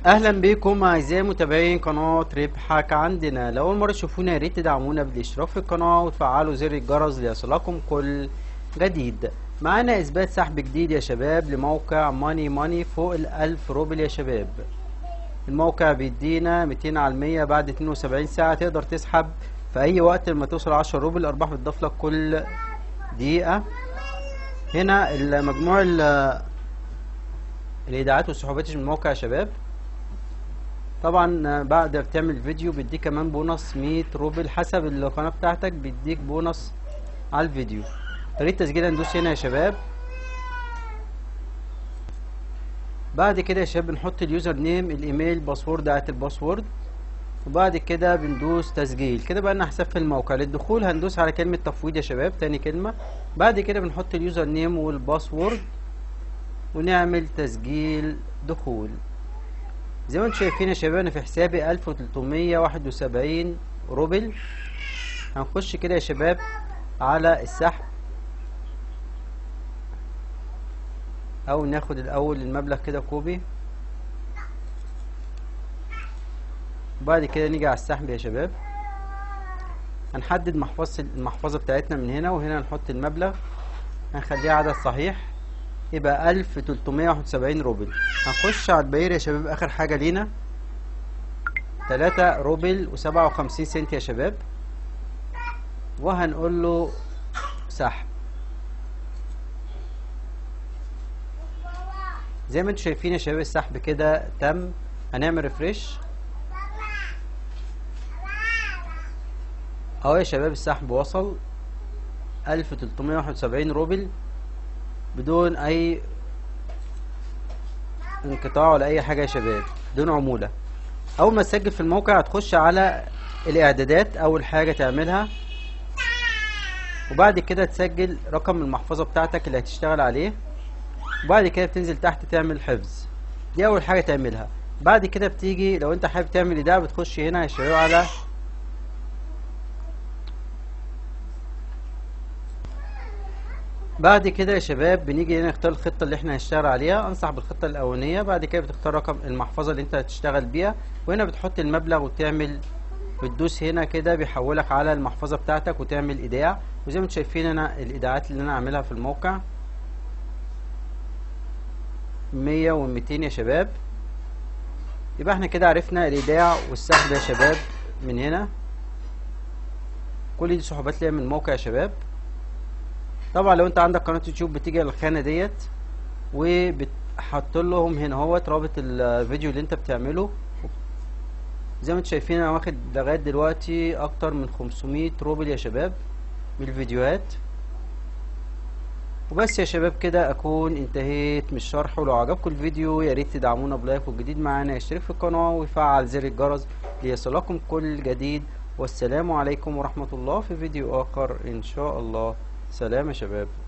اهلا بكم اعزائي متابعين قناه ربحك عندنا لو اول مره تشوفونا يا ريت تدعمونا بالاشتراك في القناه وتفعلوا زر الجرس ليصلكم كل جديد معانا اثبات سحب جديد يا شباب لموقع ماني ماني فوق الالف روبل يا شباب الموقع بيدينا 200 على المية بعد 72 ساعة تقدر تسحب في أي وقت لما توصل 10 روبل الأرباح بتضاف لك كل دقيقة هنا المجموع ال- الإيداعات والسحوبات من الموقع يا شباب طبعا بعد ما بتعمل فيديو بيديك كمان بونص 100 روبل حسب القناة بتاعتك بيديك بونص على الفيديو طريقة تسجيل هندوس هنا يا شباب بعد كده يا شباب بنحط اليوزر نيم الايميل باسورد بتاعت الباسورد وبعد كده بندوس تسجيل كده بقى لنا حساب في الموقع للدخول هندوس على كلمة تفويض يا شباب تاني كلمة بعد كده بنحط اليوزر نيم والباسورد ونعمل تسجيل دخول زي ما انتم شايفين يا شباب انا في حسابي 1371 روبل هنخش كده يا شباب على السحب او ناخد الاول المبلغ كده كوبي وبعد كده نيجي على السحب يا شباب هنحدد محفظة المحفظة بتاعتنا من هنا وهنا نحط المبلغ هنخليه عدد صحيح يبقى 1371 روبل هنخش على البير يا شباب اخر حاجة لينا 3 روبل و57 سنت يا شباب وهنقول له سحب زي ما انتم شايفين يا شباب السحب كده تم هنعمل ريفريش اهو يا شباب السحب وصل 1371 روبل بدون اي انقطاع ولا اي حاجه يا شباب بدون عموله اول ما تسجل في الموقع هتخش على الاعدادات اول حاجه تعملها وبعد كده تسجل رقم المحفظه بتاعتك اللي هتشتغل عليه وبعد كده بتنزل تحت تعمل حفظ دي اول حاجه تعملها بعد كده بتيجي لو انت حابب تعمل ايداع بتخش هنا يا شباب على بعد كده يا شباب بنيجي هنا نختار الخطه اللي احنا هنشتغل عليها انصح بالخطه الاولانيه بعد كده بتختار رقم المحفظه اللي انت هتشتغل بيها وهنا بتحط المبلغ وتعمل بتدوس هنا كده بيحولك على المحفظه بتاعتك وتعمل ايداع وزي ما انتم شايفين انا الايداعات اللي انا عاملها في الموقع مية وميتين يا شباب يبقى احنا كده عرفنا الايداع والسحب يا شباب من هنا كل دي سحوبات ليا من الموقع يا شباب طبعا لو انت عندك قناه يوتيوب بتيجي على الخانه ديت وبتحط لهم هنا اهوت رابط الفيديو اللي انت بتعمله زي ما انتم شايفين انا واخد لغايه دلوقتي اكتر من 500 روبل يا شباب من الفيديوهات وبس يا شباب كده اكون انتهيت من الشرح ولو عجبكم الفيديو يا ريت تدعمونا بلايك والجديد معانا يشترك في القناه ويفعل زر الجرس ليصلكم كل جديد والسلام عليكم ورحمه الله في فيديو اخر ان شاء الله سلام يا شباب